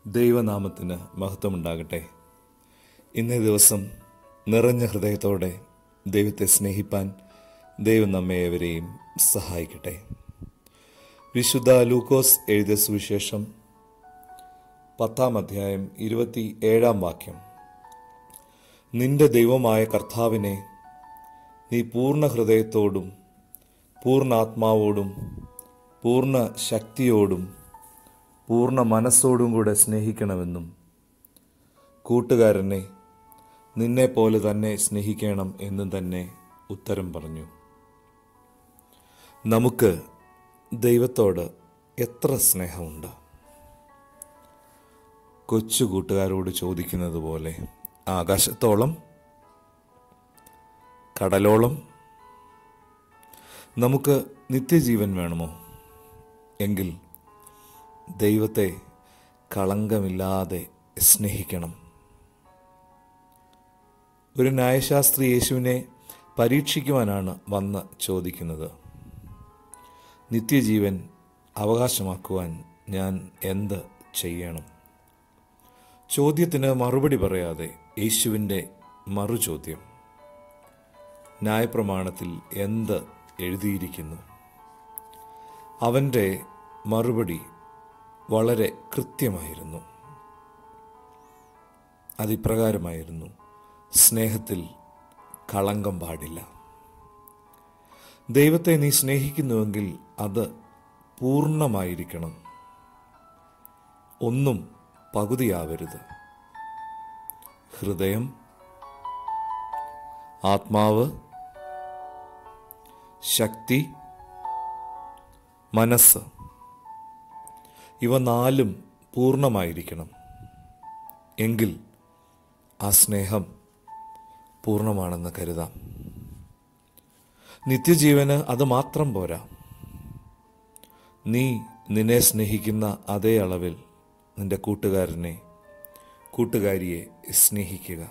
ദൈവനാമത്തിന് മഹത്വമുണ്ടാകട്ടെ ഇന്നേ ദിവസം നിറഞ്ഞ ഹൃദയത്തോടെ ദൈവത്തെ സ്നേഹിപ്പാൻ ദൈവം നമ്മെ ഏവരെയും സഹായിക്കട്ടെ വിശുദ്ധ ലൂക്കോസ് എഴുതിയ സുവിശേഷം പത്താം അധ്യായം ഇരുപത്തി ഏഴാം വാക്യം നിന്റെ ദൈവമായ കർത്താവിനെ നീ പൂർണ്ണ ഹൃദയത്തോടും പൂർണ്ണ ആത്മാവോടും പൂർണ്ണ ശക്തിയോടും പൂർണ്ണ മനസ്സോടും കൂടെ സ്നേഹിക്കണമെന്നും കൂട്ടുകാരനെ നിന്നെ പോലെ തന്നെ സ്നേഹിക്കണം എന്നും തന്നെ ഉത്തരം പറഞ്ഞു നമുക്ക് ദൈവത്തോട് എത്ര സ്നേഹമുണ്ട് കൊച്ചു കൂട്ടുകാരോട് ചോദിക്കുന്നത് പോലെ ആകാശത്തോളം കടലോളം നമുക്ക് നിത്യജീവൻ വേണമോ എങ്കിൽ ദൈവത്തെ കളങ്കമില്ലാതെ സ്നേഹിക്കണം ഒരു ന്യായശാസ്ത്രി യേശുവിനെ പരീക്ഷിക്കുവാനാണ് വന്ന് ചോദിക്കുന്നത് നിത്യജീവൻ അവകാശമാക്കുവാൻ ഞാൻ എന്ത് ചെയ്യണം ചോദ്യത്തിന് മറുപടി പറയാതെ യേശുവിൻ്റെ മറുചോദ്യം ന്യായപ്രമാണത്തിൽ എന്ത് എഴുതിയിരിക്കുന്നു അവൻ്റെ മറുപടി വളരെ കൃത്യമായിരുന്നു അതിപ്രകാരമായിരുന്നു സ്നേഹത്തിൽ കളങ്കം പാടില്ല ദൈവത്തെ നീ സ്നേഹിക്കുന്നുവെങ്കിൽ അത് പൂർണ്ണമായിരിക്കണം ഒന്നും പകുതിയാവരുത് ഹൃദയം ആത്മാവ് ശക്തി മനസ്സ് ഇവ നാലും പൂർണ്ണമായിരിക്കണം എങ്കിൽ ആ സ്നേഹം പൂർണ്ണമാണെന്ന് കരുതാം നിത്യജീവന് അത് മാത്രം പോരാ നീ നിന്നെ സ്നേഹിക്കുന്ന അതേ അളവിൽ നിന്റെ കൂട്ടുകാരനെ കൂട്ടുകാരിയെ സ്നേഹിക്കുക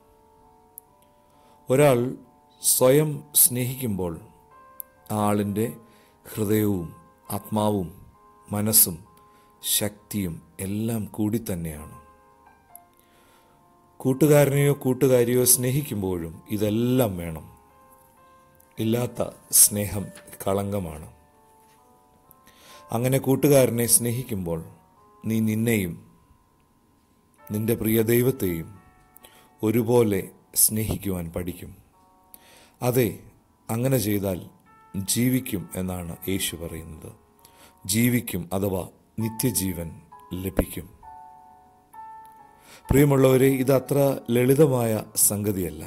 ഒരാൾ സ്വയം സ്നേഹിക്കുമ്പോൾ ആ ആളിൻ്റെ ഹൃദയവും ആത്മാവും മനസ്സും ശക്തിയും എല്ലാം കൂടി തന്നെയാണ് കൂട്ടുകാരനെയോ കൂട്ടുകാരിയോ സ്നേഹിക്കുമ്പോഴും ഇതെല്ലാം വേണം ഇല്ലാത്ത സ്നേഹം കളങ്കമാണ് അങ്ങനെ കൂട്ടുകാരനെ സ്നേഹിക്കുമ്പോൾ നീ നിന്നെയും നിന്റെ പ്രിയ ദൈവത്തെയും ഒരുപോലെ സ്നേഹിക്കുവാൻ പഠിക്കും അതെ അങ്ങനെ ചെയ്താൽ ജീവിക്കും എന്നാണ് യേശു പറയുന്നത് ജീവിക്കും അഥവാ നിത്യജീവൻ ലഭിക്കും പ്രിയമുള്ളവരെ ഇത് അത്ര ലളിതമായ സംഗതിയല്ല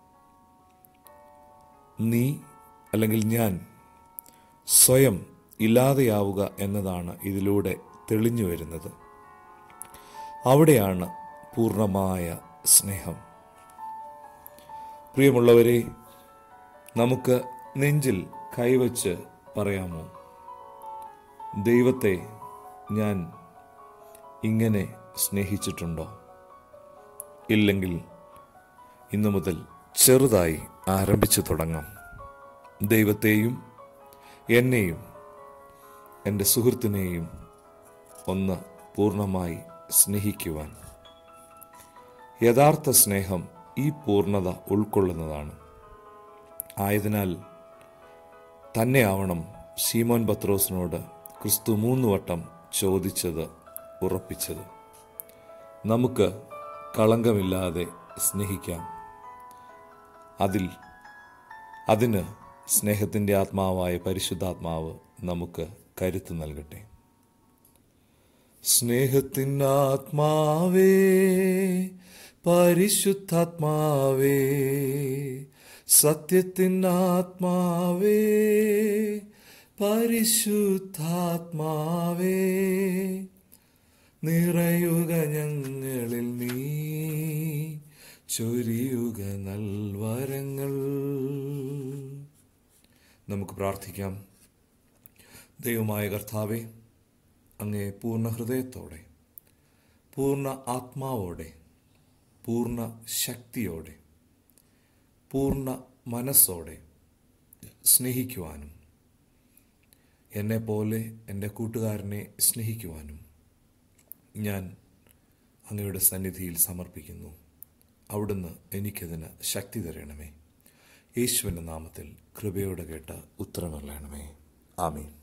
നീ അല്ലെങ്കിൽ ഞാൻ സ്വയം ഇല്ലാതെയാവുക എന്നതാണ് ഇതിലൂടെ തെളിഞ്ഞു വരുന്നത് അവിടെയാണ് പൂർണ്ണമായ സ്നേഹം പ്രിയമുള്ളവരെ നമുക്ക് നെഞ്ചിൽ കൈവച്ച് പറയാമോ ദൈവത്തെ ഞാൻ ഇങ്ങനെ സ്നേഹിച്ചിട്ടുണ്ടോ ഇല്ലെങ്കിൽ ഇന്നു മുതൽ ചെറുതായി ആരംഭിച്ചു തുടങ്ങാം ദൈവത്തെയും എന്നെയും എൻ്റെ സുഹൃത്തിനെയും ഒന്ന് പൂർണ്ണമായി സ്നേഹിക്കുവാൻ യഥാർത്ഥ സ്നേഹം ഈ പൂർണ്ണത ഉൾക്കൊള്ളുന്നതാണ് ആയതിനാൽ തന്നെ ആവണം സീമോൻ പത്രോസിനോട് ക്രിസ്തു മൂന്ന് വട്ടം ചോദിച്ചത് ഉറപ്പിച്ചത് നമുക്ക് കളങ്കമില്ലാതെ സ്നേഹിക്കാം അതിൽ അതിന് സ്നേഹത്തിൻ്റെ ആത്മാവായ പരിശുദ്ധാത്മാവ് നമുക്ക് കരുത്ത് നൽകട്ടെ സ്നേഹത്തിനാത്മാവേ പരിശുദ്ധാത്മാവേ സത്യത്തിനാത്മാവേ പരിശുദ്ധാത്മാവേ നിറയുക ഞങ്ങളിൽ നീ ചൊരിയുക നൽവരങ്ങൾ നമുക്ക് പ്രാർത്ഥിക്കാം ദൈവമായ കർത്താവെ അങ്ങേ പൂർണ്ണ ഹൃദയത്തോടെ പൂർണ്ണ ആത്മാവോടെ പൂർണ്ണ ശക്തിയോടെ പൂർണ്ണ മനസ്സോടെ സ്നേഹിക്കുവാനും എന്നെപ്പോലെ എൻ്റെ കൂട്ടുകാരനെ സ്നേഹിക്കുവാനും ഞാൻ അങ്ങയുടെ സന്നിധിയിൽ സമർപ്പിക്കുന്നു അവിടുന്ന് എനിക്കതിന് ശക്തി തരണമേ യേശുവിൻ്റെ നാമത്തിൽ കൃപയോടെ കേട്ട ഉത്തരമല്ലണമേ ആമീൻ